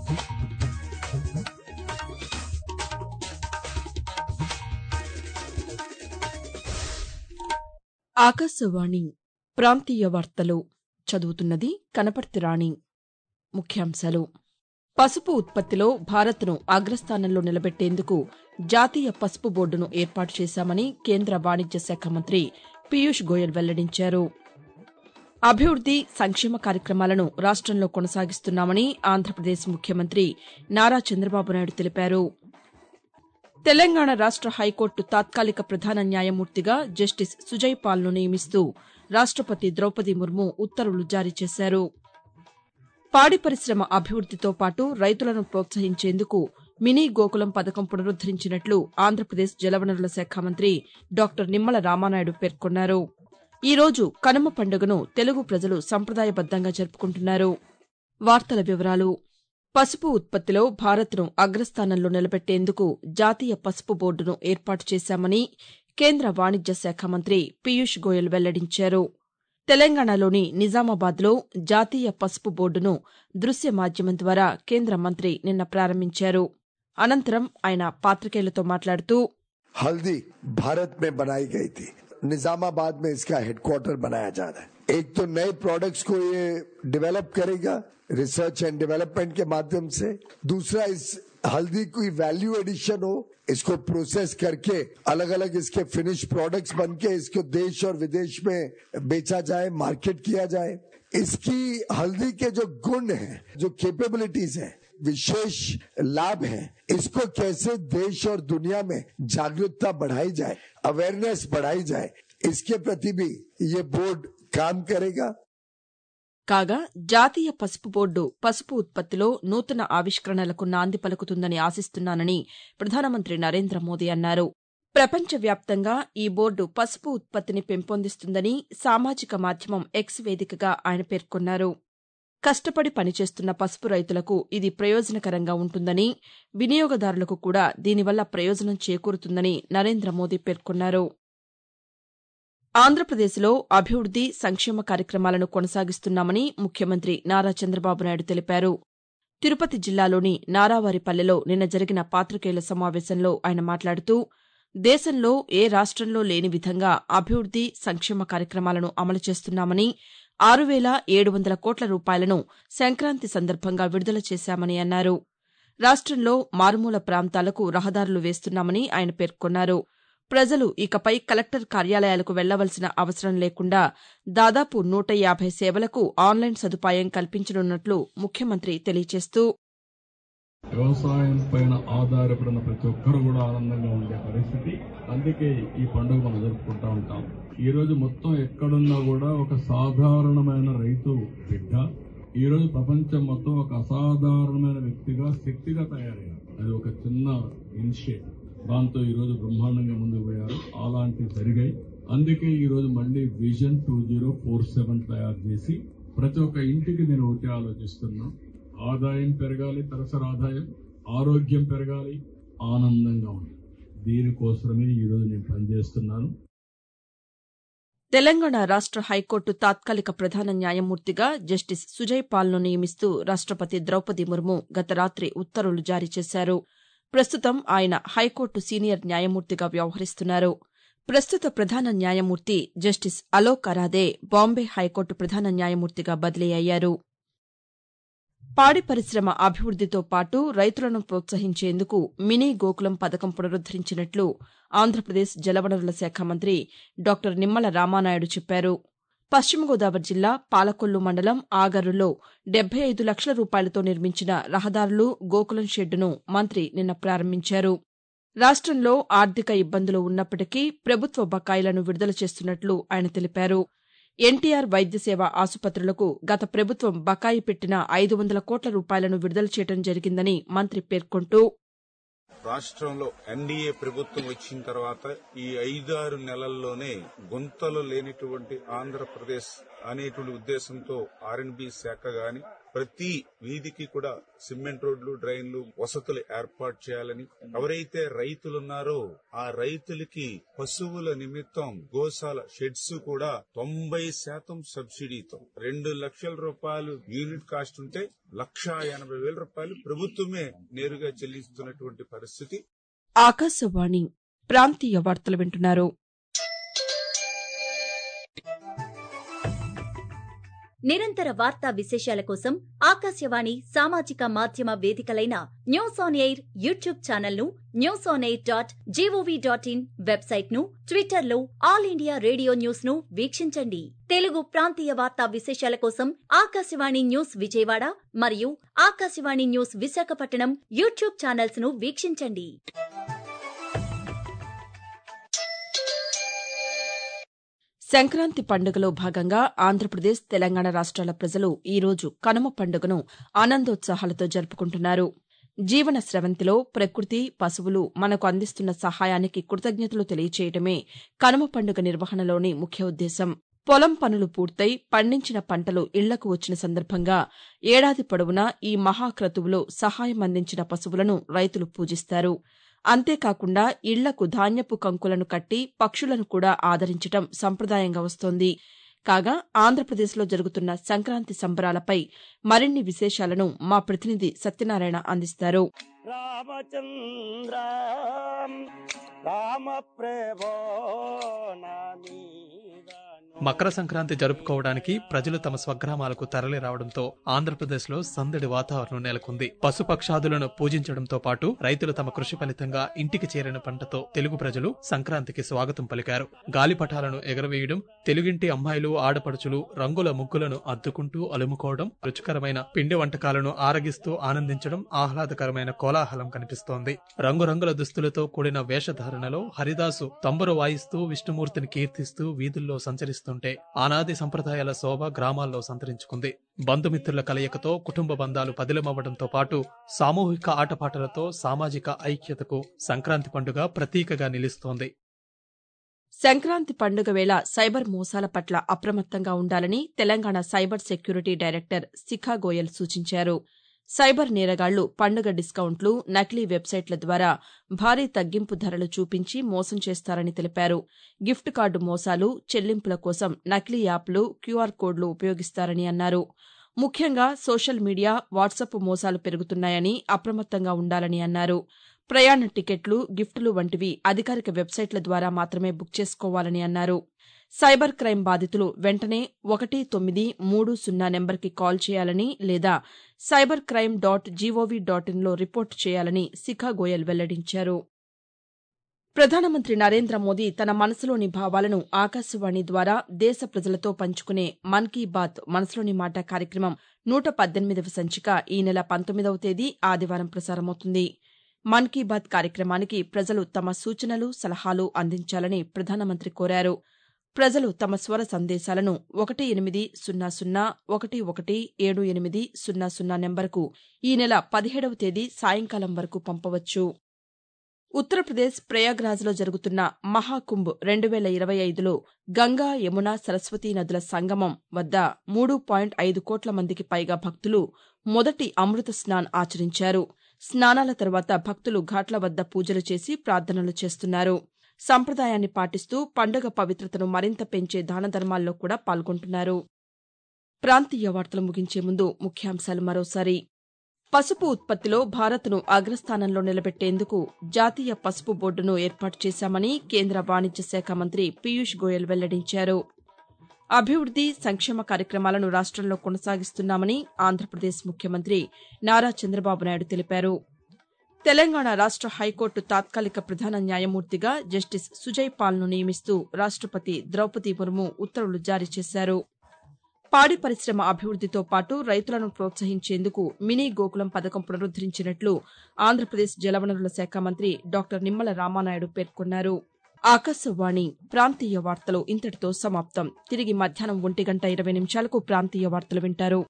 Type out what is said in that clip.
ఆకాశవాణి ప్రాంతీయ వార్తలు చదువుతున్నది కనపర్తి రాణి ముఖ్యాంశాలు పసుపు ఉత్పత్తిలో భారత్ను అగ్రస్థానంలో నిలబెట్టేందుకు జాతీయ పసుపు బోర్డును ఏర్పాటు చేశామని కేంద్ర వాణిజ్య శాఖ మంత్రి పీయూష్ గోయల్ వెల్లడించారు అభివృద్ది సంక్షేమ కార్యక్రమాలను రాష్టంలో కొనసాగిస్తున్నామని ఆంధ్రప్రదేశ్ ముఖ్యమంత్రి నారా చంద్రబాబు నాయుడు తెలిపారు తెలంగాణ రాష్ట హైకోర్టు తాత్కాలిక ప్రధాన న్యాయమూర్తిగా జస్టిస్ సుజయ్ పాల్ను నియమిస్తూ రాష్టపతి ద్రౌపది ముర్ము ఉత్తర్వులు జారీ చేశారు పాడి పరిశ్రమ అభివృద్దితో పాటు రైతులను ప్రోత్సహించేందుకు మినీ గోకులం పథకం పునరుద్దరించినట్లు ఆంధ్రప్రదేశ్ జలవనరుల శాఖ మంత్రి డాక్టర్ నిమ్మల రామానాయుడు పేర్కొన్నారు ఈ రోజు కనుమ పండుగను తెలుగు ప్రజలు సంప్రదాయబద్దంగా జరుపుకుంటున్నారు వార్తల వివరాలు పసుపు ఉత్పత్తిలో భారత్ను అగ్రస్థానంలో నిలబెట్టేందుకు జాతీయ పసుపు బోర్డును ఏర్పాటు చేశామని కేంద్ర వాణిజ్య శాఖ మంత్రి పీయూష్ గోయల్ వెల్లడించారు తెలంగాణలోని నిజామాబాద్లో జాతీయ పసుపు బోర్డును దృశ్య మాధ్యమం ద్వారా కేంద్ర మంత్రి నిన్న ప్రారంభించారు అనంతరం ఆయన పాతికేయులతో మాట్లాడుతూ हल्दी भारत में बनाई गई थी निजामाबाद में इसका हेडक्वार्टर बनाया जा रहा है एक तो नए प्रोडक्ट्स को ये डेवलप करेगा रिसर्च एंड डेवलपमेंट के माध्यम से दूसरा इस हल्दी की वैल्यू एडिशन हो इसको प्रोसेस करके अलग अलग इसके फिनिश प्रोडक्ट्स बन के इसको देश और विदेश में बेचा जाए मार्केट किया जाए इसकी हल्दी के जो गुण हैं जो कैपेबिलिटीज हैं विशेष लाभ है इसको कैसे देश और दुनिया में जागरूकता बढ़ाई जाए अवेयरनेस बढ़ाई जाए इसके प्रति भी ये बोर्ड काम करेगा కాగా జాతీయ పసుపు బోర్డు పసుపు ఉత్పత్తిలో నూతన ఆవిష్కరణలకు నాంది పలుకుతుందని ఆశిస్తున్నానని ప్రధానమంత్రి నరేంద్ర మోదీ అన్నారు ప్రపంచవ్యాప్తంగా ఈ బోర్డు పసుపు ఉత్పత్తిని పెంపొందిస్తుందని సామాజిక మాధ్యమం ఎక్స్ వేదికగా ఆయన పేర్కొన్నారు కష్టపడి పనిచేస్తున్న పసుపు రైతులకు ఇది ప్రయోజనకరంగా ఉంటుందని వినియోగదారులకు కూడా దీనివల్ల ప్రయోజనం చేకూరుతుందని నరేంద్ర మోదీ పేర్కొన్నారు ఆంధ్రప్రదేశ్లో అభివృద్ది సంక్షేమ కార్యక్రమాలను కొనసాగిస్తున్నామని ముఖ్యమంత్రి నారా చంద్రబాబు నాయుడు తెలిపారు తిరుపతి జిల్లాలోని నారావారిపల్లెలో నిన్న జరిగిన పాతికేయుల సమావేశంలో ఆయన మాట్లాడుతూ దేశంలో ఏ రాష్టంలో లేని విధంగా అభివృద్ది సంక్షేమ కార్యక్రమాలను అమలు చేస్తున్నామని ఆరు వేల ఏడు వందల కోట్ల రూపాయలను సంక్రాంతి సందర్భంగా విడుదల చేశామని అన్నారు రాష్టంలో మారుమూల ప్రాంతాలకు రహదారులు వేస్తున్నామని ఆయన పేర్కొన్నారు ప్రజలు ఇకపై కలెక్టర్ కార్యాలయాలకు వెళ్లవలసిన అవసరం లేకుండా దాదాపు నూట యాభై సేవలకు ఆన్లైన్ సదుపాయం కల్పించనున్నట్లు ముఖ్యమంత్రి తెలియజేస్తూ వ్యవసాయం పైన ఆధారపడిన ప్రతి ఒక్కరు కూడా ఆనందంగా ఉండే పరిస్థితి అందుకే ఈ పండుగ మనం జరుపుకుంటా ఉంటాం ఈ రోజు మొత్తం ఎక్కడున్నా కూడా ఒక సాధారణమైన రైతు బిడ్డ ఈ రోజు ప్రపంచం మొత్తం ఒక అసాధారణమైన వ్యక్తిగా శక్తిగా తయారయ్యారు అది ఒక చిన్న ఇనిషియేట్ దాంతో ఈ రోజు బ్రహ్మాండంగా ముందుకు పోయారు అలాంటివి జరిగాయి అందుకే ఈ రోజు మళ్ళీ vision two zero four seven తయారు చేసి ప్రతి ఒక్క ఇంటికి నేను ఒకటి ఆలోచిస్తున్నా ఆదాయం పెరగాలి తలసరి ఆదాయం ఆరోగ్యం పెరగాలి ఆనందంగా ఉండాలి దీనికోసమే ఈరోజు నేను పనిచేస్తున్నాను తెలంగాణ రాష్ట హైకోర్టు తాత్కాలిక ప్రధాన న్యాయమూర్తిగా జస్టిస్ సుజయ్ పాల్ను నియమిస్తూ రాష్టపతి ద్రౌపది ముర్ము గత రాతి ఉత్తర్వులు జారీ చేశారు ప్రస్తుతం ఆయన హైకోర్టు సీనియర్ న్యాయమూర్తిగా వ్యవహరిస్తున్నారు ప్రస్తుత ప్రధాన న్యాయమూర్తి జస్టిస్ అలోక్ అరాదే బాంబే హైకోర్టు ప్రధాన న్యాయమూర్తిగా బదిలీ అయ్యారు పాడి పరిశ్రమ అభివృద్దితో పాటు రైతులను ప్రోత్సహించేందుకు మినీ గోకులం పథకం పునరుద్దరించినట్లు ఆంధ్రప్రదేశ్ జలవనరుల శాఖ మంత్రి డాక్టర్ నిమ్మల రామానాయుడు చెప్పారు పశ్చిమ గోదావరి జిల్లా పాలకొల్లు మండలం ఆగరులో డెబ్బై ఐదు లక్షల రూపాయలతో నిర్మించిన రహదారులు గోకులం షెడ్డును మంత్రి నిన్న ప్రారంభించారు రాష్టంలో ఆర్థిక ఇబ్బందులు ఉన్నప్పటికీ ప్రభుత్వ బకాయిలను విడుదల చేస్తున్నట్లు ఆయన తెలిపారు ఎన్టీఆర్ వైద్య సేవ ఆసుపత్రులకు గత ప్రభుత్వం బకాయి పెట్టిన ఐదు వందల కోట్ల రూపాయలను విడుదల చేయడం జరిగిందని మంత్రి పేర్కొంటూ రాష్ట్రంలో ఎన్డీఏ ప్రభుత్వం వచ్చిన తర్వాత ఈ ఐదారు నెలల్లోనే గుంతలు లేనిటువంటి ఆంధ్రప్రదేశ్ అనేటువంటి ఉద్దేశంతో ఆర్ఎన్బి శాఖ గాని ప్రతి వీధికి కూడా సిమెంట్ రోడ్లు డ్రైన్లు వసతులు ఏర్పాటు చేయాలని ఎవరైతే రైతులున్నారో ఆ రైతులకి పశువుల నిమిత్తం గోశాల షెడ్స్ కూడా తొంభై శాతం సబ్సిడీతో రెండు లక్షల రూపాయలు యూనిట్ కాస్ట్ ఉంటే లక్ష ఎనభై వేల రూపాయలు ప్రభుత్వమే నేరుగా చెల్లిస్తున్నటువంటి పరిస్థితి ఆకాశవాణి ప్రాంతీయ వార్తలు వింటున్నారు నిరంతర వార్తా విశేషాల కోసం ఆకాశవాణి సామాజిక మాధ్యమ వేదికలైన news on air YouTube channel ను news on air dot GOV dot in website ను ట్విట్టర్ లో ఆల్ ఇండియా రేడియో న్యూస్ ను వీక్షించండి తెలుగు ప్రాంతీయ వార్తా విశేషాల కోసం ఆకాశవాణి న్యూస్ విజయవాడ మరియు Akashvani news Visakhapatnam YouTube channels ను వీక్షించండి సంక్రాంతి పండుగలో భాగంగా ఆంధ్రప్రదేశ్ తెలంగాణ రాష్ట్రాల ప్రజలు ఈ రోజు కనుమ పండుగను ఆనందోత్సాహాలతో జరుపుకుంటున్నారు జీవన స్రవంతిలో ప్రకృతి పశువులు మనకు అందిస్తున్న సహాయానికి కృతజ్ఞతలు తెలియచేయటమే కనుమ పండుగ నిర్వహణలోని ముఖ్య ఉద్దేశం పొలం పనులు పూర్తయి పండించిన పంటలు ఇళ్లకు వచ్చిన సందర్భంగా ఏడాది పొడవునా ఈ మహాక్రతువులో సహాయం అందించిన పశువులను రైతులు పూజిస్తారు అంతేకాకుండా ఇళ్లకు ధాన్యపు కంకులను కట్టి పక్షులను కూడా ఆదరించటం సంప్రదాయంగా వస్తోంది కాగా ఆంధ్రప్రదేశ్లో జరుగుతున్న సంక్రాంతి సంబరాలపై మరిన్ని విశేషాలను మా ప్రతినిధి సత్యనారాయణ అందిస్తారు రామచంద్ర రామ ప్రభో నామీదను. మకర సంక్రాంతి జరుపుకోవడానికి ప్రజలు తమ స్వగ్రామాలకు తరలి రావడంతో ఆంధ్రప్రదేశ్లో సందడి వాతావరణం నెలకొంది పశుపక్షాదులను పూజించడంతో పాటు రైతులు తమ కృషి ఫలితంగా ఇంటికి చేరిన పంటతో తెలుగు ప్రజలు సంక్రాంతికి స్వాగతం పలికారు గాలిపటాలను ఎగరవేయడం తెలుగింటి అమ్మాయిలు ఆడపడుచులు రంగుల ముగ్గులను అద్దుకుంటూ అలుముకోవడం రుచికరమైన పిండి వంటకాలను ఆరగిస్తూ ఆనందించడం ఆహ్లాదకరమైన కోలాహలం కనిపిస్తోంది రంగురంగుల దుస్తులతో కూడిన వేషధారణలో హరిదాసు తంబురు వాయిస్తూ విష్ణుమూర్తిని కీర్తిస్తూ వీధుల్లో సంచరిస్తుంటే ఆనాది సంప్రదాయాల శోభ గ్రామాల్లో సంతరించుకుంది బంధుమిత్రుల కలయికతో కుటుంబ బంధాలు పదిలమవ్వడంతో పాటు సామూహిక ఆటపాటలతో సామాజిక ఐక్యతకు సంక్రాంతి పండుగ ప్రతీకగా నిలుస్తోంది సంక్రాంతి పండుగ వేళ సైబర్ మోసాల పట్ల అప్రమత్తంగా ఉండాలని Telangana cyber security director Shikha Goyal సూచించారు సైబర్ నేరగాళ్లు పండుగ డిస్కౌంట్లు నకిలీ వెబ్సైట్ల ద్వారా భారీ తగ్గింపు ధరలు చూపించి మోసం చేస్తారని తెలిపారు గిఫ్ట్ కార్డు మోసాలు చెల్లింపుల కోసం నకిలీ యాప్లు క్యూఆర్ కోడ్లు ఉపయోగిస్తారని అన్నారు ముఖ్యంగా సోషల్ మీడియా వాట్సాప్ మోసాలు పెరుగుతున్నాయని అప్రమత్తంగా ఉండాలని అన్నారు ప్రయాణ టికెట్లు గిఫ్టులు వంటివి అధికారిక వెబ్సైట్ల ద్వారా మాత్రమే బుక్ చేసుకోవాలని అన్నారు సైబర్ క్రైమ్ బాధితులు వెంటనే ఒకటి తొమ్మిది మూడు సున్నా నెంబర్కి కాల్ చేయాలని లేదా cyber crime dot GOV dot ఇన్లో రిపోర్ట్ చేయాలని శిఖా గోయల్ వెల్లడించారు ప్రధానమంత్రి నరేంద్ర మోదీ తన మనసులోని భావాలను ఆకాశవాణి ద్వారా దేశ ప్రజలతో పంచుకునే మన్ కీ బాత్ మనసులోని మాట కార్యక్రమం నూట పద్దెనిమిదవ సంచిక ఈ నెల పంతొమ్మిదవ తేదీ ఆదివారం ప్రసారమవుతుంది మన్ కీ బాత్ కార్యక్రమానికి ప్రజలు తమ సూచనలు సలహాలు అందించాలని ప్రధానమంత్రి కోరారు ప్రజలు తమ స్వర సందేశాలను ఒకటి ఎనిమిది సున్నా సున్నా ఒకటి ఒకటి ఏడు ఎనిమిది సున్నా సున్నా నెంబర్కు ఈ నెల పదిహేడవ తేదీ సాయంకాలం వరకు పంపవచ్చు ఉత్తరప్రదేశ్ ప్రయాగ్రాజ్లో జరుగుతున్న మహాకుంభ్ రెండు వేల ఇరవై ఐదులో గంగా యమున సరస్వతీ నదుల సంగమం వద్ద మూడు పాయింట్ ఐదు కోట్ల మందికి పైగా భక్తులు మొదటి అమృత స్నాన్ ఆచరించారు స్నానాల తర్వాత భక్తులు ఘాట్ల వద్ద పూజలు చేసి ప్రార్థనలు చేస్తున్నారు సంప్రదాయాన్ని పాటిస్తూ పండుగ పవిత్రతను మరింత పెంచే దానధర్మాల్లో కూడా పాల్గొంటున్నారు ప్రాంతీయ వార్తలు ముగించే ముందు ముఖ్యాంశాలు మరోసారి పసుపు ఉత్పత్తిలో భారత్ను అగ్రస్థానంలో నిలబెట్టేందుకు జాతీయ పసుపు బోర్డును ఏర్పాటు చేశామని కేంద్ర వాణిజ్య శాఖ మంత్రి పీయూష్ గోయల్ వెల్లడించారు అభివృద్ది సంక్షేమ కార్యక్రమాలను రాష్ట్రంలో కొనసాగిస్తున్నామని ఆంధ్రప్రదేశ్ ముఖ్యమంత్రి నారా చంద్రబాబు నాయుడు తెలిపారు తెలంగాణ రాష్ట హైకోర్టు తాత్కాలిక ప్రధాన న్యాయమూర్తిగా జస్టిస్ సుజయ్ పాల్ను నియమిస్తూ రాష్టపతి ద్రౌపది ముర్ము ఉత్తర్వులు జారీ చేశారు పాడి పరిశ్రమ అభివృద్దితో పాటు రైతులను ప్రోత్సహించేందుకు మినీ గోకులం పథకం పునరుద్దరించినట్లు ఆంధ్రప్రదేశ్ జలవనరుల శాఖ మంత్రి డాక్టర్ నిమ్మల రామానాయుడు పేర్కొన్నారు ఆకాశవాణి ప్రాంతీయ వార్తలు ఇంతటితో సమాప్తం తిరిగి మధ్యాహ్నం ఒంటి గంట ఇరవై నిమిషాలకు ప్రాంతీయ వార్తలు వింటారు